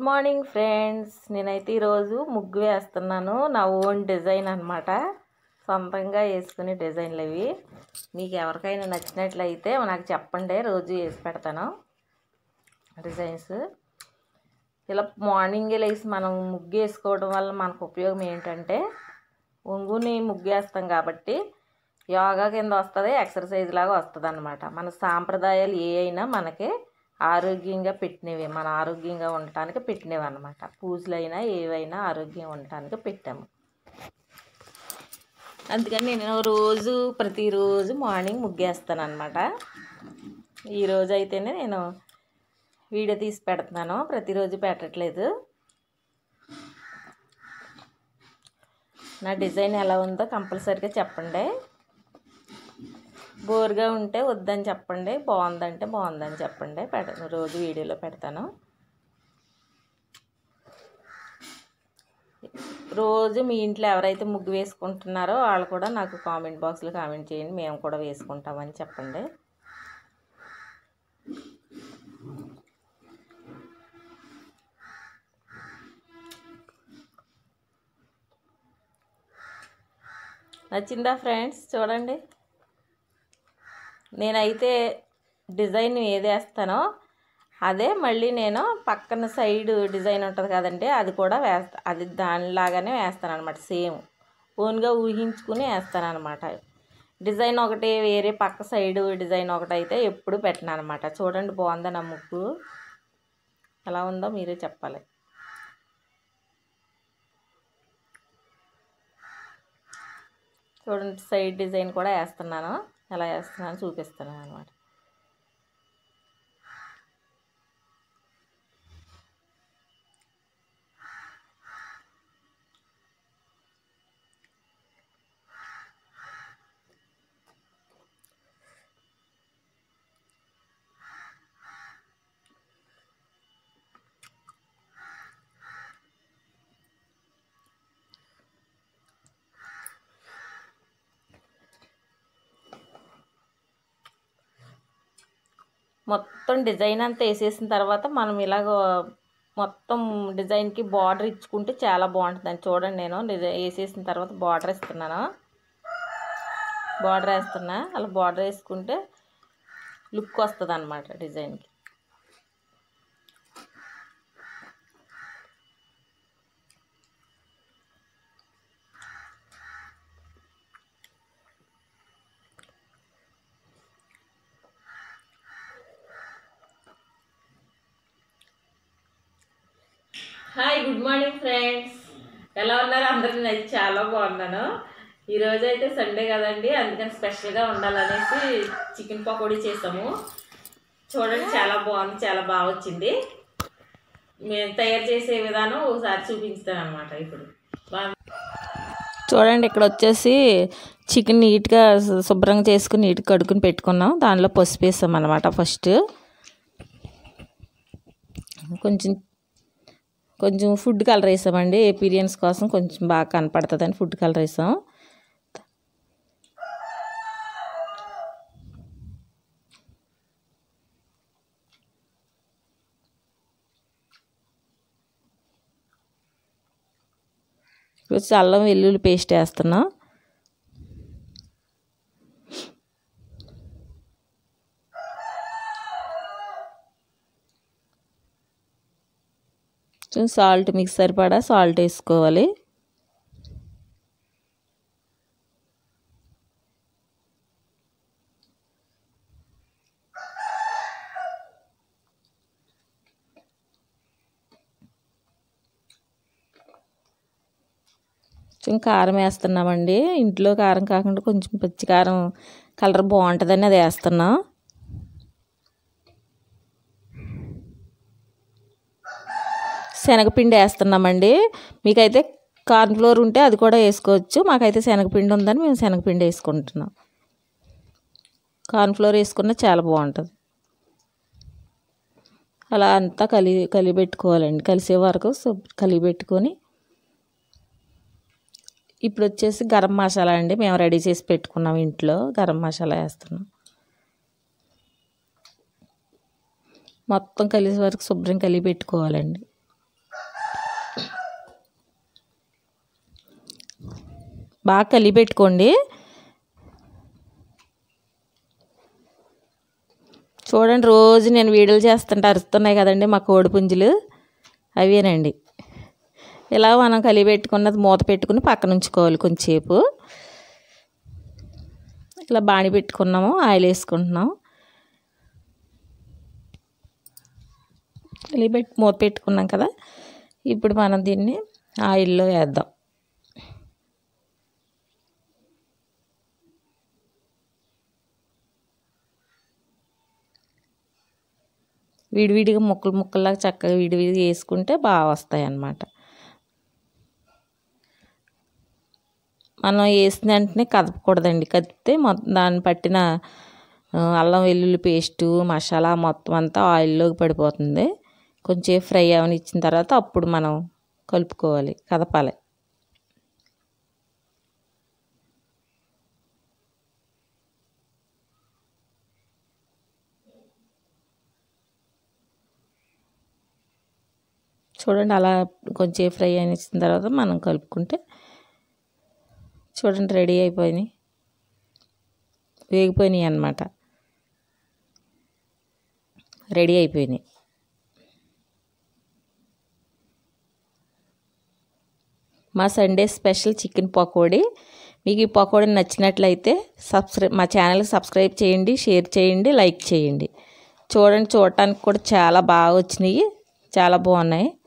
morning friends నేనైతే ఈరోజు ముగ్గు వేస్తున్నాను నా ఓన్ డిజైన్ అనమాట సొంతంగా వేసుకునే డిజైన్లు అవి మీకు ఎవరికైనా నచ్చినట్లయితే నాకు చెప్పండి రోజు వేసి పెడతాను డిజైన్స్ ఇలా మార్నింగ్ లేసి మనం ముగ్గు వేసుకోవడం వల్ల మనకు ఉపయోగం ఏంటంటే ఒంగుని ముగ్గు వేస్తాం కాబట్టి యోగా కింద వస్తుంది ఎక్సర్సైజ్ లాగా వస్తుంది అనమాట మన సాంప్రదాయాలు ఏ అయినా మనకి ఆరోగ్యంగా పెట్టినవి మన ఆరోగ్యంగా ఉండటానికి పెట్టినవి అనమాట పూజలైనా ఏవైనా ఆరోగ్యంగా ఉండటానికి పెట్టాము అందుకని నేను రోజు ప్రతిరోజు మార్నింగ్ ముగ్గేస్తాను అనమాట ఈరోజు అయితేనే నేను వీడియో తీసి పెడుతున్నాను ప్రతిరోజు పెట్టట్లేదు నా డిజైన్ ఎలా ఉందో కంపల్సరీగా చెప్పండి బోర్గా ఉంటే వద్దని చెప్పండి బాగుందంటే బాగుందని చెప్పండి పెడ రోజు వీడియోలో పెడతాను రోజు మీ ఇంట్లో ఎవరైతే ముగ్గు వేసుకుంటున్నారో వాళ్ళు కూడా నాకు కామెంట్ బాక్స్లో కామెంట్ చేయండి మేము కూడా వేసుకుంటామని చెప్పండి నచ్చిందా ఫ్రెండ్స్ చూడండి నేనైతే డిజైన్ ఏది వేస్తానో అదే మళ్ళీ నేను పక్కన సైడ్ డిజైన్ ఉంటుంది కదండి అది కూడా వేస్తా అది దానిలాగానే వేస్తాను అనమాట సేమ్ ఓన్గా ఊహించుకుని వేస్తాను అనమాట డిజైన్ ఒకటి వేరే పక్క సైడ్ డిజైన్ ఒకటి అయితే ఎప్పుడు పెట్టను అనమాట చూడండి బాగుందా నా ముగ్గు ఎలా ఉందో మీరే చెప్పాలి చూడండి సైడ్ డిజైన్ కూడా వేస్తున్నాను ఎలా వేస్తున్నాను చూపిస్తున్నాను అనమాట మొత్తం డిజైన్ అంతా వేసేసిన తర్వాత మనం ఇలాగ మొత్తం డిజైన్కి బార్డర్ ఇచ్చుకుంటే చాలా బాగుంటుందండి చూడండి నేను డిజైన్ వేసేసిన తర్వాత బార్డర్ ఇస్తున్నాను బార్డర్ వేస్తున్నా అలా బార్డర్ వేసుకుంటే లుక్ వస్తుంది అనమాట డిజైన్కి హాయ్ గుడ్ మార్నింగ్ ఫ్రెండ్స్ ఎలా ఉన్నారు అందరూ నేను చాలా బాగున్నాను ఈరోజు అయితే సండే కదండి అందుకని స్పెషల్గా ఉండాలనేసి చికెన్ పకోడీ చేసాము చూడండి చాలా బాగుంది చాలా బాగా వచ్చింది మేము తయారు చేసే విధానం ఒకసారి చూపించుతాను అనమాట ఇప్పుడు బాగా చూడండి ఇక్కడ వచ్చేసి చికెన్ నీట్గా శుభ్రంగా చేసుకుని నీట్గా కడుక్కుని పెట్టుకున్నాం దానిలో పసుపు వేసాం అనమాట ఫస్ట్ కొంచెం కొంచెం ఫుడ్ కలర్ వేసామండి ఎపీరియన్స్ కోసం కొంచెం బాగా కనపడుతుందని ఫుడ్ కలర్ వేసాం వచ్చి అల్లం వెల్లుల్లి పేస్ట్ వేస్తున్నాం సాల్ట్ మీకు సరిపడా సాల్ట్ వేసుకోవాలి కొంచెం కారం వేస్తున్నామండి ఇంట్లో కారం కాకుండా కొంచెం పచ్చి కారం కలర్ బాగుంటుందని అది వేస్తున్నాం శనగపిండి వేస్తున్నామండి మీకైతే కార్న్ఫ్లోర్ ఉంటే అది కూడా వేసుకోవచ్చు మాకైతే శనగపిండి ఉందని మేము శనగపిండి వేసుకుంటున్నాం కార్న్ఫ్లోర్ వేసుకున్న చాలా బాగుంటుంది అలా అంతా కలి కలిపెట్టుకోవాలండి కలిసే వరకు కలిపెట్టుకొని ఇప్పుడు వచ్చేసి గరం మసాలా అండి మేము రెడీ చేసి పెట్టుకున్నాం ఇంట్లో గరం మసాలా వేస్తున్నాం మొత్తం కలిసే వరకు శుభ్రం కలిపి పెట్టుకోవాలండి బాగా కలిపెట్టుకోండి చూడండి రోజు నేను వీడియోలు చేస్తుంటే అరుస్తున్నాయి కదండి మా కోడి పుంజులు అవేనండి ఇలా మనం కలిపెట్టుకున్నది మూత పెట్టుకుని పక్కన ఉంచుకోవాలి కొంచెంసేపు ఇలా బాణి పెట్టుకున్నాము ఆయిల్ వేసుకుంటున్నాం కలిపెట్టి మూత పెట్టుకున్నాం కదా ఇప్పుడు మనం దీన్ని ఆయిల్లో వేద్దాం విడివిడిగా ముక్కలు ముక్కల్లాగా చక్కగా విడివిడిగా వేసుకుంటే బాగా వస్తాయి అన్నమాట మనం వేసిన వెంటనే కదపకూడదండి కదిపితే మొత్తం దాన్ని పట్టిన అల్లం వెల్లుల్లి పేస్టు మసాలా మొత్తం అంతా ఆయిల్లోకి పడిపోతుంది కొంచెం ఫ్రై అవనిచ్చిన తర్వాత అప్పుడు మనం కలుపుకోవాలి కదపాలి చూడండి అలా కొంచెం ఫ్రై అయిన తర్వాత మనం కలుపుకుంటే చూడండి రెడీ అయిపోయినాయి వేగిపోయినాయి అన్నమాట రెడీ అయిపోయినాయి మా సండే స్పెషల్ చికెన్ పకోడీ మీకు ఈ పకోడీ నచ్చినట్లయితే సబ్స్క్రైబ్ మా ఛానల్కి సబ్స్క్రైబ్ చేయండి షేర్ చేయండి లైక్ చేయండి చూడండి చూడటానికి కూడా చాలా బాగా వచ్చినాయి చాలా బాగున్నాయి